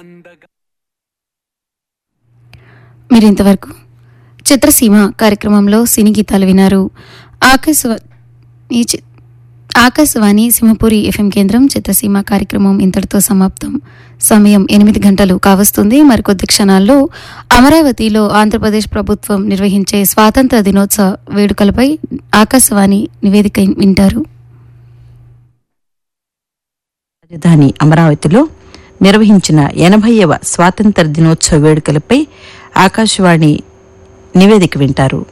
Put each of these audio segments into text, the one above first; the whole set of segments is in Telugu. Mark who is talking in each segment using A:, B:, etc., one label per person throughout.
A: మీరు ఇంతవరకు చిత్రసీమ కార్యక్రమంలో సినీ గీతాలు వినారు ఆకాశవాణి ఈ చి- ఆకాశవాణి సింహపురి ఎఫ్ఎం కేంద్రం చిత్రసీమ కార్యక్రమం ఇంతటితో సమాప్తం సమయం ఎనిమిది గంటలు కావస్తుంది మరికొద్ది క్షణాల్లో అమరావతిలో ఆంధ్రప్రదేశ్ ప్రభుత్వం నిర్వహించే స్వాతంత్ర దినోత్సవ వేడుకలపై ఆకాశవాణి నివేదిక వింటారు
B: రాజధాని అమరావతిలో నిర్వహించిన ఎనభైవ స్వాతంత్ర దినోత్సవ వేడుకలపై ఆకాశవాణి నివేదిక వింటారు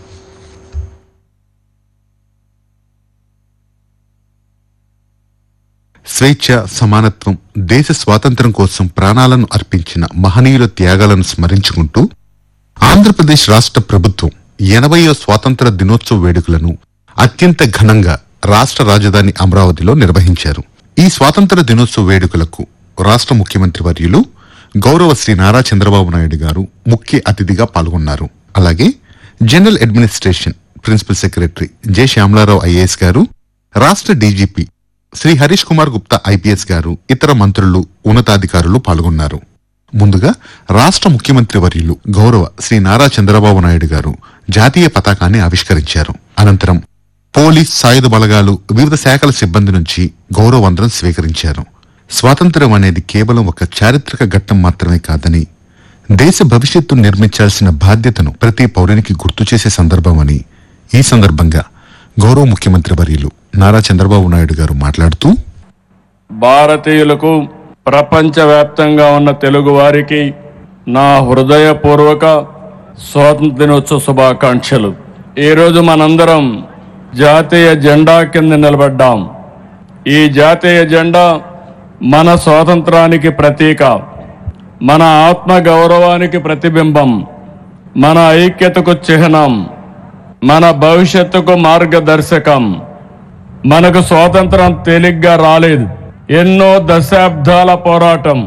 C: స్వేచ్ఛ సమానత్వం దేశ స్వాతంత్ర్యం కోసం ప్రాణాలను అర్పించిన మహనీయుల త్యాగాలను స్మరించుకుంటూ ఆంధ్రప్రదేశ్ రాష్ట్ర ప్రభుత్వం ఎనభైవ స్వాతంత్ర దినోత్సవ వేడుకలను అత్యంత ఘనంగా రాష్ట్ర రాజధాని అమరావతిలో నిర్వహించారు ఈ స్వాతంత్ర దినోత్సవ వేడుకలకు రాష్ట్ర ముఖ్యమంత్రి వర్యులు గౌరవ శ్రీ నారా చంద్రబాబు నాయుడు గారు ముఖ్య అతిథిగా పాల్గొన్నారు అలాగే general administration principal secretary J Shyamala Rao IAS గారు రాష్ట్ర డీజీపీ శ్రీ హరీష్ కుమార్ గుప్తా ఐపీఎస్ గారు ఇతర మంత్రులు ఉన్నతాధికారులు పాల్గొన్నారు ముందుగా రాష్ట్ర ముఖ్యమంత్రి వర్యులు గౌరవ శ్రీ నారా చంద్రబాబు నాయుడు గారు జాతీయ పతాకాన్ని ఆవిష్కరించారు అనంతరం పోలీస్ సాయుధ బలగాలు వివిధ శాఖల సిబ్బంది నుంచి గౌరవవందనం స్వీకరించారు స్వాతంత్ర్యం అనేది కేవలం ఒక చారిత్రక ఘట్టం మాత్రమే కాదని దేశ భవిష్యత్తును నిర్మించాల్సిన బాధ్యతను ప్రతి పౌరునికి గుర్తు చేసే సందర్భమని ఈ సందర్భంగా గౌరవ ముఖ్యమంత్రి వర్యులు నారా చంద్రబాబు నాయుడు గారు మాట్లాడుతూ
D: భారతీయులకు ప్రపంచవ్యాప్తంగా ఉన్న తెలుగు వారికి నా హృదయపూర్వక స్వాతంత్ర దినోత్సవ శుభాకాంక్షలు ఈరోజు మనందరం జాతీయ జెండా కింద నిలబడ్డాం ఈ జాతీయ జెండా మన స్వాతంత్రానికి ప్రతీక మన ఆత్మ గౌరవానికి ప్రతిబింబం మన ఐక్యతకు చిహ్నం మన భవిష్యత్తుకు మార్గదర్శకం మనకు స్వాతంత్రం తేలిగ్గా రాలేదు ఎన్నో దశాబ్దాల పోరాటం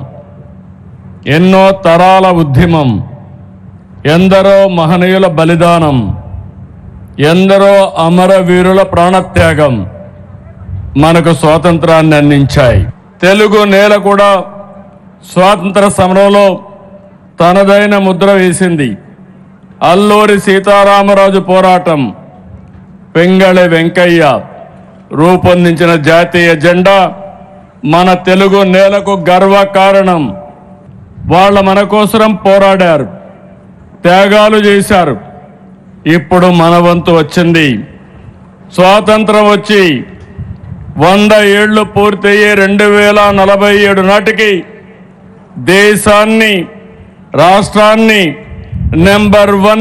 D: ఎన్నో తరాల ఉద్యమం ఎందరో మహనీయుల బలిదానం ఎందరో అమరవీరుల ప్రాణత్యాగం మనకు స్వాతంత్రాన్ని అందించాయి తెలుగు నేల కూడా స్వాతంత్ర సమరంలో తనదైన ముద్ర వేసింది అల్లూరి సీతారామరాజు పోరాటం పెంగళి వెంకయ్య రూపొందించిన జాతీయ జెండా మన తెలుగు నేలకు గర్వ కారణం వాళ్ళ మన కోసరం పోరాడారు త్యాగాలు చేశారు ఇప్పుడు మన వంతు వచ్చింది స్వాతంత్రం వచ్చి వంద ఏళ్లు పూర్తయ్యే రెండు వేల నలభై ఏడు నాటికి దేశాన్ని రాష్ట్రాన్ని నెంబర్ వన్